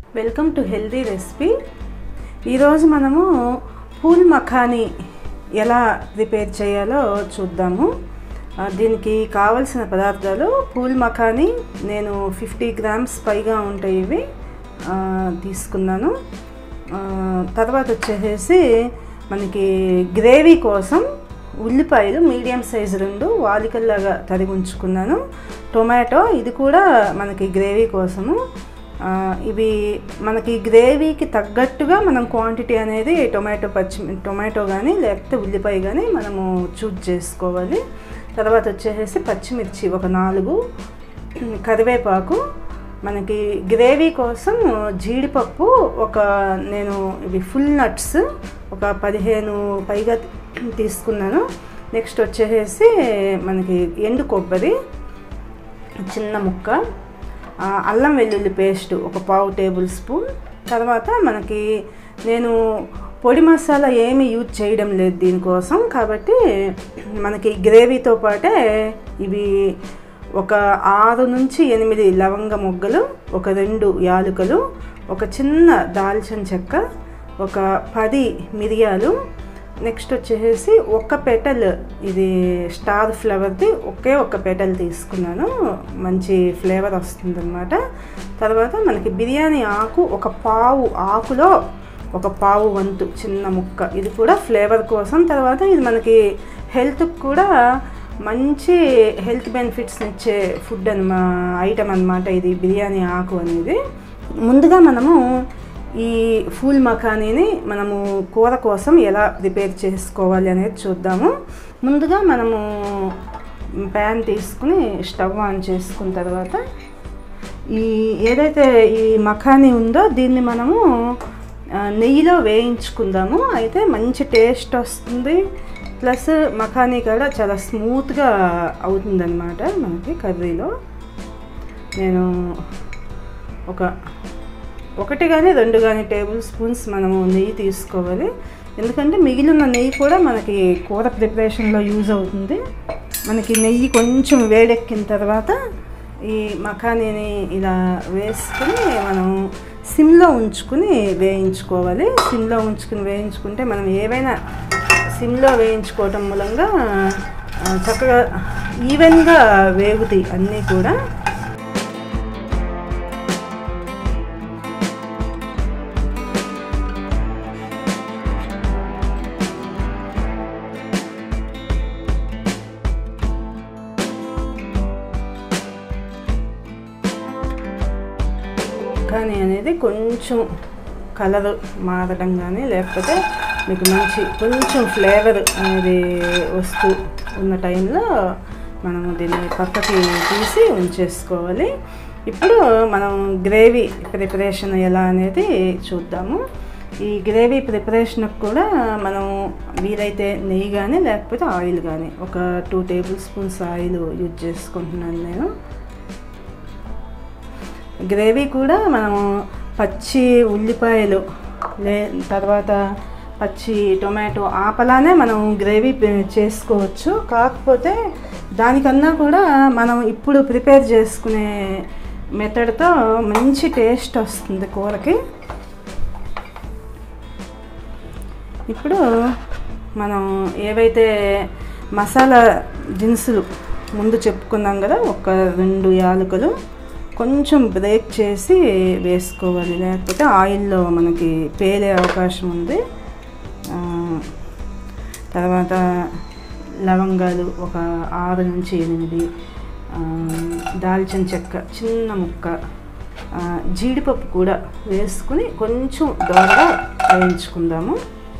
welcome to healthy recipe ఈరోజు మనము pool makhani ఎలా ప్రిపేర్ చేయాలో చూద్దాము ఆ, దీనికి కావలసిన పదార్థాలు పూల్ మఖానీ నేను ఫిఫ్టీ గ్రామ్స్ పైగా ఉంటాయి ఇవి ఆ, తీసుకున్నాను ఆ, తర్వాత వచ్చేసేసి మనకి గ్రేవీ కోసం ఉల్లిపాయలు మీడియం సైజు రెండు వాలికల్లాగా తరిగి ఉంచుకున్నాను టొమాటో ఇది కూడా మనకి గ్రేవీ కోసము ఆ, ఇవి మనకి గ్రేవీకి తగ్గట్టుగా మనం క్వాంటిటీ అనేది టొమాటో పచ్చి టొమాటో కానీ లేకపోతే ఉల్లిపాయ కానీ మనము చూజ్ చేసుకోవాలి తర్వాత వచ్చేసి పచ్చిమిర్చి ఒక నాలుగు కరివేపాకు మనకి గ్రేవీ కోసం జీడిపప్పు ఒక నేను ఇవి ఫుల్ నట్స్ ఒక పదిహేను పైగా తీసుకున్నాను నెక్స్ట్ వచ్చేసి మనకి ఎండు కొబ్బరి చిన్న ముక్క ఆ, అల్లం వెల్లుల్లి పేస్ట్ ఒక పావు టేబుల్ స్పూన్ తర్వాత మనకి నేను పొడి మసాలా ఏమీ యూజ్ చేయడం లేదు దీనికోసం కాబట్టి మనకి గ్రేవీతో పాటే ఇవి ఒక ఆరు నుంచి ఎనిమిది లవంగ మొగ్గలు ఒక రెండు యాలుకలు ఒక చిన్న దాల్చిన చెక్క ఒక పది మిరియాలు నెక్స్ట్ వచ్చేసి ఒక్క పెటల్ ఇది స్టార్ ఫ్లవర్ది ఒకే ఒక్క పెటల్ తీసుకున్నాను మంచి ఫ్లేవర్ వస్తుందన్నమాట తర్వాత మనకి బిర్యానీ ఆకు ఒక పావు ఆకులో ఒక పావు వంతు చిన్న ముక్క ఇది కూడా ఫ్లేవర్ కోసం తర్వాత ఇది మనకి హెల్త్కి కూడా మంచి హెల్త్ బెనిఫిట్స్ ఇచ్చే ఫుడ్ అనమా ఐటమ్ అనమాట ఇది బిర్యానీ ఆకు అనేది ముందుగా మనము ఈ ఫూల్ మఖానీని మనము కూర కోసం ఎలా ప్రిపేర్ చేసుకోవాలి అనేది చూద్దాము ముందుగా మనము ప్యాన్ తీసుకుని స్టవ్ ఆన్ చేసుకున్న తర్వాత ఈ ఏదైతే ఈ మఖానీ ఉందో దీన్ని మనము ఆ, నెయ్యిలో వేయించుకుందాము అయితే మంచి టేస్ట్ వస్తుంది ప్లస్ మఖానీ కూడా చాలా స్మూత్గా అవుతుందన్నమాట మనకి కర్రీలో నేను ఒక ఒకటి కానీ రెండు కానీ టేబుల్ స్పూన్స్ మనము నెయ్యి తీసుకోవాలి ఎందుకంటే మిగిలిన నెయ్యి కూడా మనకి కూర ప్రిపరేషన్లో యూజ్ అవుతుంది మనకి నెయ్యి కొంచెం వేడెక్కిన తర్వాత ఈ మఖానీని ఇలా వేసుకుని మనం సిమ్లో ఉంచుకుని వేయించుకోవాలి సిమ్లో ఉంచుకుని వేయించుకుంటే మనం ఏవైనా సిమ్లో వేయించుకోవటం మూలంగా ఆ, చక్కగా ఈవెన్గా వేగుతాయి అన్నీ కూడా కానీ అనేది కొంచెం కలర్ మారడం కానీ లేకపోతే మీకు మంచి కొంచెం ఫ్లేవర్ అనేది వస్తూ ఉన్న టైంలో మనం దీన్ని పక్కకి తీసి ఉంచేసుకోవాలి ఇప్పుడు మనం గ్రేవీ ప్రిపరేషన్ ఎలా అనేది చూద్దాము ఈ గ్రేవీ ప్రిపరేషన్కి కూడా మనం వీలైతే నెయ్యి కానీ లేకపోతే ఆయిల్ కానీ ఒక two table spoons oil use చేసుకుంటున్నాను నేను గ్రేవీ కూడా మనము పచ్చి ఉల్లిపాయలు లే తర్వాత పచ్చి టొమాటో ఆపలానే మనం గ్రేవీ ప్రి- చేసుకోవచ్చు కాకపోతే దానికన్నా కూడా మనం ఇప్పుడు ప్రిపేర్ చేసుకునే మెథడ్తో మంచి టేస్ట్ వస్తుంది కూరకి ఇప్పుడు మనం ఏవైతే మసాలా దినుసులు ముందు చెప్పుకున్నాం కదా ఒక రెండు యాలకులు కొంచెం బ్రేక్ చేసి వేసుకోవాలి లేకపోతే ఆయిల్లో మనకి పేలే అవకాశం ఉంది ఆ, తర్వాత లవంగాలు ఒక ఆరు నుంచి ఎనిమిది ఆ, దాల్చిన చెక్క చిన్న ముక్క ఆ, జీడిపప్పు కూడా వేసుకుని కొంచెం దోరగా వేయించుకుందాము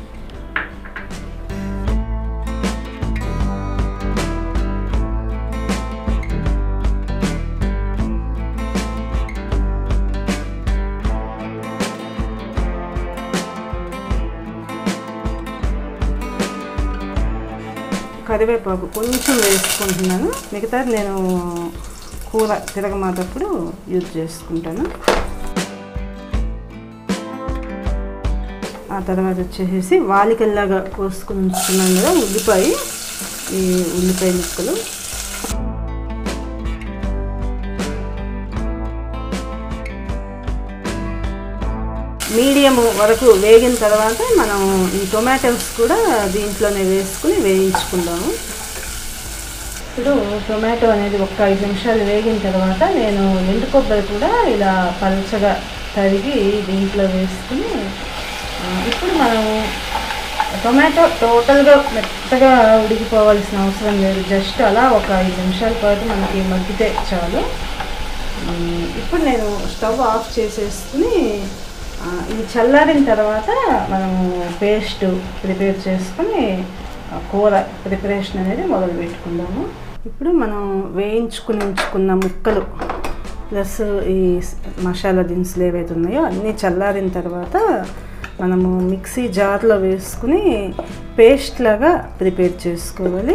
కరివేపాకు కొంచెం వేసుకుంటున్నాను మిగతా నేను కూర తిరగమాతప్పుడు యూజ్ చేసుకుంటాను ఆ తర్వాత వచ్చేసి వాలికల్లాగా కోసుకుని ఉంచుకున్నాను కదా ఉల్లిపాయ ఈ ఉల్లిపాయ ముక్కలు మీడియం వరకు వేగిన తర్వాత మనం ఈ టొమాటోస్ కూడా దీంట్లోనే వేసుకుని వేయించుకుందాము ఇప్పుడు టొమాటో అనేది ఒక ఐదు నిమిషాలు వేగిన తర్వాత నేను ఎండు కొబ్బరి కూడా ఇలా పలుచగా తరిగి దీంట్లో వేసుకుని ఆ, ఇప్పుడు మనం టొమాటో టోటల్గా మెత్తగా ఉడికిపోవాల్సిన అవసరం లేదు జస్ట్ అలా ఒక ఐదు నిమిషాల పాటు మనకి మగ్గితే చాలు ఉమ్, ఇప్పుడు నేను స్టవ్ ఆఫ్ చేసేసుకుని ఆ, ఇది చల్లారిన తర్వాత మనము పేస్ట్ ప్రిపేర్ చేసుకుని ఆ, కూర ప్రిపరేషన్ అనేది మొదలు పెట్టుకుందాము ఇప్పుడు మనం వేయించుకుని ఉంచుకున్న ముక్కలు ప్లస్ ఈ స్- మసాలా దినుసులు ఏవైతే ఉన్నాయో అన్నీ చల్లారిన తర్వాత మనము మిక్సీ జార్లో వేసుకుని పేస్ట్ లాగా ప్రిపేర్ చేసుకోవాలి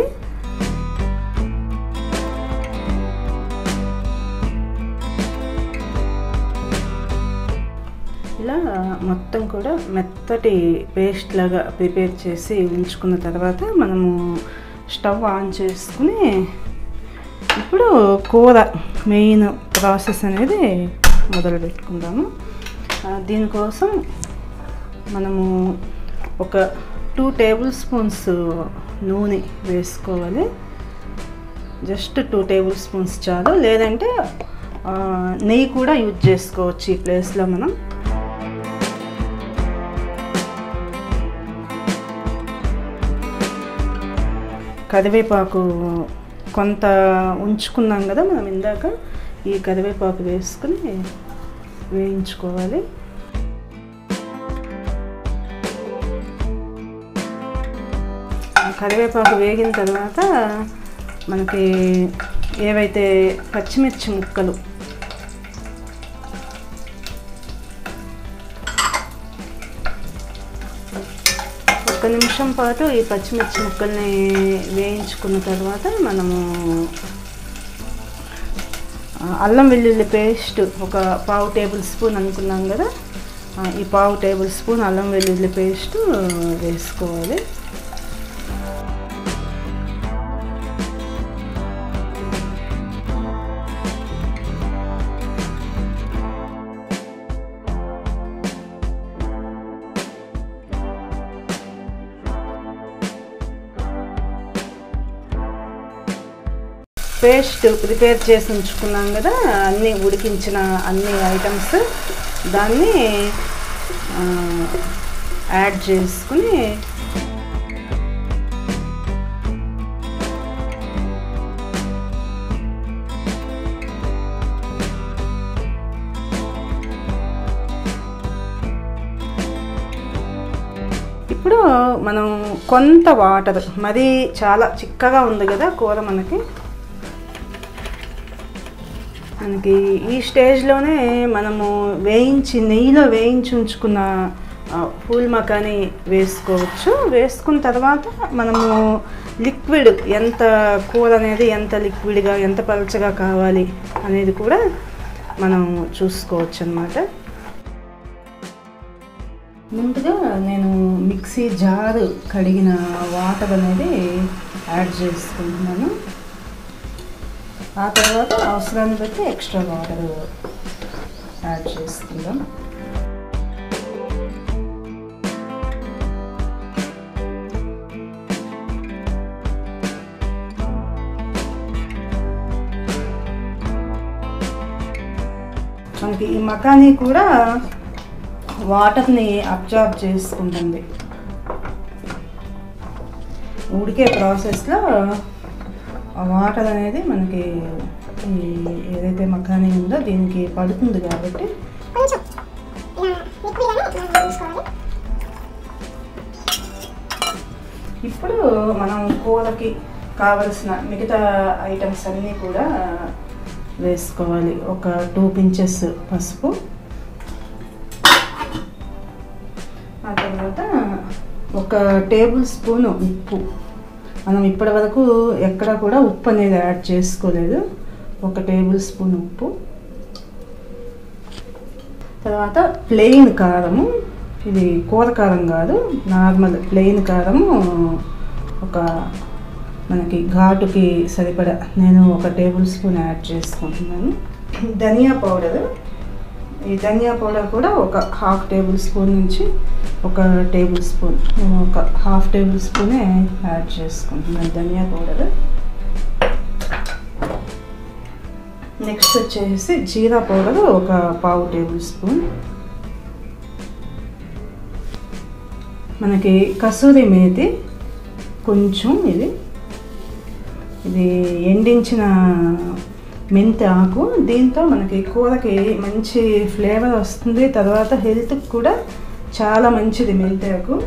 ఇలా మొత్తం కూడా మెత్తటి పేస్ట్ లాగా ప్రిపేర్ చేసి ఉంచుకున్న తర్వాత మనము స్టవ్ ఆన్ చేసుకుని ఇప్పుడు కూర మెయిన్ ప్రాసెస్ అనేది మొదలు పెట్టుకుందాము ఆ, దీనికోసం మనము ఒక టూ టేబుల్ స్పూన్స్ నూనె వేసుకోవాలి జస్ట్ టూ టేబుల్ స్పూన్స్ చాలు లేదంటే ఆ, నెయ్యి కూడా యూజ్ చేసుకోవచ్చు ఈ ప్లేస్లో మనం కరివేపాకు కొంత ఉంచుకున్నాం కదా మనం ఇందాక ఈ కరివేపాకు వేసుకుని వేయించుకోవాలి ఆ కరివేపాకు వేగిన తర్వాత మనకి ఏవైతే పచ్చిమిర్చి ముక్కలు ఒక నిమిషం పాటు ఈ పచ్చిమిర్చి ముక్కల్ని వేయించుకున్న తర్వాత మనము ఆ, అల్లం వెల్లుల్లి పేస్ట్ ఒక పావు టేబుల్ స్పూన్ అనుకున్నాం కదా ఆ, ఈ పావు టేబుల్ స్పూన్ అల్లం వెల్లుల్లి పేస్ట్ వేసుకోవాలి పేస్ట్ ప్రిపేర్ చేసి ఉంచుకున్నాం కదా అన్నీ ఉడికించిన అన్ని ఐటమ్స్ దాన్ని ఆ, యాడ్ చేసుకుని ఇప్పుడు మనం కొంత వాటర్ మరీ చాలా చిక్కగా ఉంది కదా కూర మనకి మనకి ఈ స్టేజ్లోనే మనము వేయించి నెయ్యిలో వేయించి ఉంచుకున్న ఆ, పూల్ మకాని వేసుకోవచ్చు వేసుకున్న తర్వాత మనము లిక్విడ్ ఎంత కూర అనేది ఎంత లిక్విడ్గా ఎంత పలచగా కావాలి అనేది కూడా మనం చూసుకోవచ్చు అన్నమాట ముందుగా నేను మిక్సీ జారు కడిగిన వాటర్ అనేది యాడ్ చేసుకుంటున్నాను ఆ తర్వాత అవసరాన్ని బట్టి ఎక్స్ట్రా వాటర్ యాడ్ చేసుకుందాం మనకి ఈ మకానీ కూడా వాటర్ని అబ్జార్బ్ చేసుకుంటుంది ఉడికే ప్రాసెస్లో ఆ వాటర్ అనేది మనకి ఈ ఏదైతే మకానీ ఉందో దీనికి పడుతుంది కాబట్టి కొంచెం ఇలా లిక్విడ్గానే మనం తీసుకోవాలి ఇప్పుడు మనం కూరకి కావలసిన మిగతా ఐటమ్స్ అన్నీ కూడా వేసుకోవాలి ఒక టూ పించెస్ పసుపు ఆ తర్వాత ఒక టేబుల్ స్పూన్ ఉప్పు మనం ఇప్పటి వరకు ఎక్కడ కూడా ఉప్పు అనేది యాడ్ చేసుకోలేదు ఒక టేబుల్ స్పూన్ ఉప్పు తర్వాత ప్లెయిన్ కారము ఇది కూర కారం కాదు నార్మల్ ప్లెయిన్ కారము ఒక మనకి ఘాటుకి సరిపడా నేను ఒక టేబుల్ స్పూన్ యాడ్ చేసుకుంటున్నాను ధనియా పౌడర్ ఈ ధనియా పౌడర్ కూడా ఒక హాఫ్ టేబుల్ స్పూన్ నుంచి ఒక టేబుల్ స్పూన్ నేను ఒక హాఫ్ టేబుల్ స్పూనే యాడ్ చేసుకుంటున్నాను ధనియా పౌడర్ నెక్స్ట్ వచ్చేసి జీరా పౌడర్ ఒక పావు టేబుల్ స్పూన్ మనకి కసూరి మేతి కొంచెం ఇది ఇది ఎండించిన మెంతి ఆకు దీంతో మనకి కూరకి మంచి ఫ్లేవర్ వస్తుంది తర్వాత హెల్త్కి కూడా చాలా మంచిది మెంతి ఆకు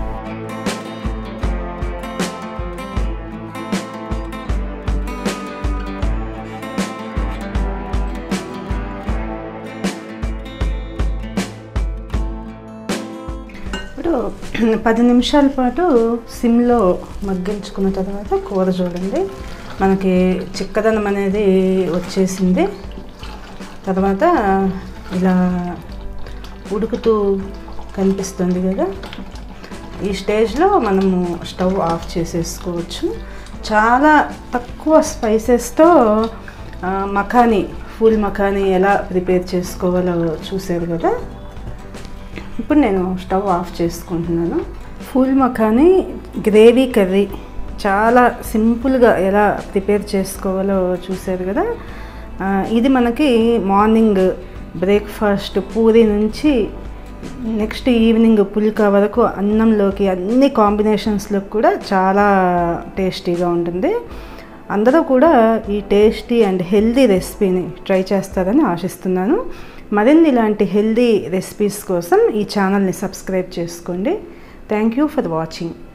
ఇప్పుడు పది నిమిషాల పాటు సిమ్లో మగ్గించుకున్న తర్వాత కూర చూడండి మనకి చిక్కదనం అనేది వచ్చేసింది తర్వాత ఇలా ఉడుకుతూ కనిపిస్తుంది కదా ఈ స్టేజ్లో మనము స్టవ్ ఆఫ్ చేసేసుకోవచ్చు చాలా తక్కువ స్పైసెస్తో ఆ, మఖానీ ఫుల్ మఖానీ ఎలా ప్రిపేర్ చేసుకోవాలో చూసారు కదా ఇప్పుడు నేను స్టవ్ ఆఫ్ చేసుకుంటున్నాను ఫుల్ మఖానీ గ్రేవీ కర్రీ చాలా సింపుల్గా ఎలా ప్రిపేర్ చేసుకోవాలో చూసారు కదా ఆ, ఇది మనకి మార్నింగ్ బ్రేక్ఫాస్ట్ పూరి నుంచి నెక్స్ట్ ఈవినింగ్ పుల్కా వరకు అన్నంలోకి అన్ని కాంబినేషన్స్లో కూడా చాలా టేస్టీగా ఉంటుంది అందరూ కూడా ఈ టేస్టీ అండ్ హెల్దీ రెసిపీని ట్రై చేస్తారని ఆశిస్తున్నాను మరిన్ని ఇలాంటి హెల్దీ రెసిపీస్ కోసం ఈ ఛానల్ని సబ్స్క్రైబ్ చేసుకోండి థ్యాంక్ యూ ఫర్ వాచింగ్